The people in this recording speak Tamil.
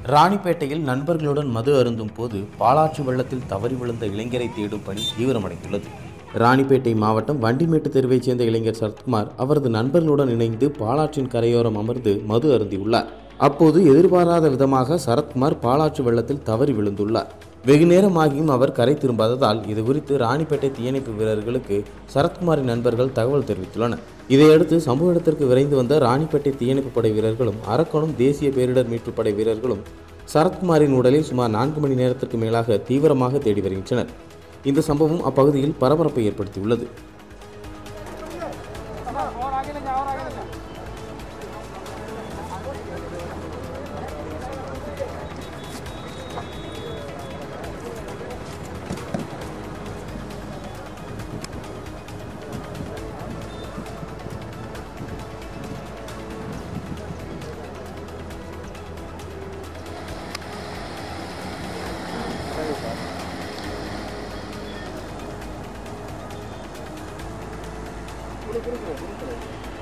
ராணிப்பேட்டையில் நண்பர்களுடன் மது அருந்தும் போது பாலாற்று வெள்ளத்தில் தவறி விழுந்த இளைஞரை தேடும் பணி தீவிரமடைந்துள்ளது ராணிப்பேட்டை மாவட்டம் வண்டிமேட்டு தெருவைச் சேர்ந்த இளைஞர் சரத்குமார் அவரது நண்பர்களுடன் இணைந்து பாலாற்றின் கரையோரம் அமர்ந்து மது அருந்தியுள்ளார் அப்போது எதிர்பாராத விதமாக சரத்குமார் பாலாற்று வெள்ளத்தில் தவறி விழுந்துள்ளார் வெகு நேரமாகியும் அவர் கரை திரும்பாததால் இது குறித்து ராணிப்பேட்டை தீயணைப்பு வீரர்களுக்கு சரத்குமாரின் நண்பர்கள் தகவல் தெரிவித்துள்ளனர் இதையடுத்து சம்பவ இடத்திற்கு விரைந்து வந்த ராணிப்பேட்டை தீயணைப்பு படை வீரர்களும் அரக்கோணம் தேசிய பேரிடர் மீட்புப் படை வீரர்களும் சரத்குமாரின் உடலை சுமார் நான்கு மணி நேரத்திற்கு மேலாக தீவிரமாக தேடி வருகின்றனர் இந்த சம்பவம் அப்பகுதியில் பரபரப்பை ஏற்படுத்தியுள்ளது கொடுக்குறேன் கொடுக்குறேன்